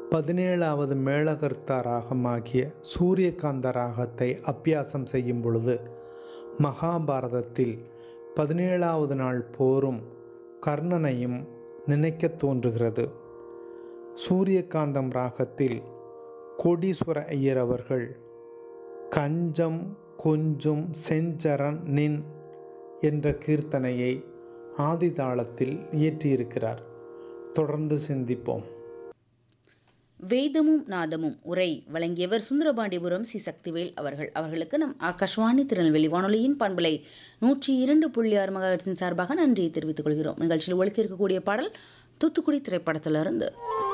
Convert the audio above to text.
பதினேழாவது மேளகர்த்தா ராகமாகிய சூரியகாந்த ராகத்தை அபியாசம் செய்யும் பொழுது மகாபாரதத்தில் பதினேழாவது நாள் போரும் கர்ணனையும் நினைக்கத் தோன்றுகிறது சூரியகாந்தம் ராகத்தில் கோடீஸ்வர ஐயர் அவர்கள் கஞ்சம் கொஞ்சும் செஞ்சரன் நின் என்ற கீர்த்தனையை ஆதிதாளத்தில் இயற்றியிருக்கிறார் தொடர்ந்து சிந்திப்போம் வேதமும் நாதமும் உரை வழங்கியவர் சுந்தரபாண்டிபுரம் சி சக்திவேல் அவர்கள் அவர்களுக்கு நம் ஆகாஷ்வாணி திருநெல்வேலி வானொலியின் பண்பலை நூற்றி இரண்டு புள்ளி ஆறு மகாட்சின் சார்பாக நன்றியை தெரிவித்துக் கொள்கிறோம் நிகழ்ச்சியில் ஒழுக்கி இருக்கக்கூடிய பாடல் தூத்துக்குடி திரைப்படத்திலிருந்து